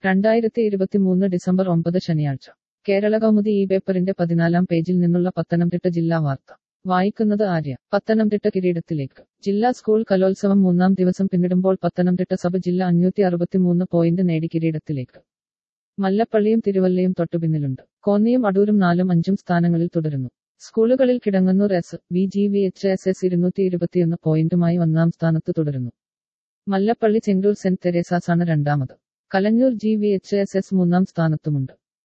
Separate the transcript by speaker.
Speaker 1: രണ്ടായിരത്തി ഇരുപത്തിമൂന്ന് ഡിസംബർ ഒമ്പത് ശനിയാഴ്ച കേരള കൗമുദി ഈ പേപ്പറിന്റെ പതിനാലാം പേജിൽ നിന്നുള്ള പത്തനംതിട്ട ജില്ലാ വാർത്ത വായിക്കുന്നത് ആര്യ പത്തനംതിട്ട കിരീടത്തിലേക്ക് ജില്ലാ സ്കൂൾ കലോത്സവം മൂന്നാം ദിവസം പിന്നിടുമ്പോൾ പത്തനംതിട്ട സഭ ജില്ല അഞ്ഞൂറ്റി അറുപത്തിമൂന്ന് പോയിന്റ് നേടി കിരീടത്തിലേക്ക് മല്ലപ്പള്ളിയും തിരുവല്ലയും തൊട്ടുപിന്നിലുണ്ട് കോന്നിയും അടൂരും നാലും അഞ്ചും സ്ഥാനങ്ങളിൽ തുടരുന്നു സ്കൂളുകളിൽ Kidangannur S V G V H S S ഇരുന്നൂറ്റി ഇരുപത്തിയൊന്ന് പോയിന്റുമായി ഒന്നാം സ്ഥാനത്ത് തുടരുന്നു മല്ലപ്പള്ളി ചെങ്കൂർ സെന്റ് തെരേസാസ് ആണ് രണ്ടാമത് Kalanjoor G V H S S മൂന്നാം സ്ഥാനത്തുമുണ്ട്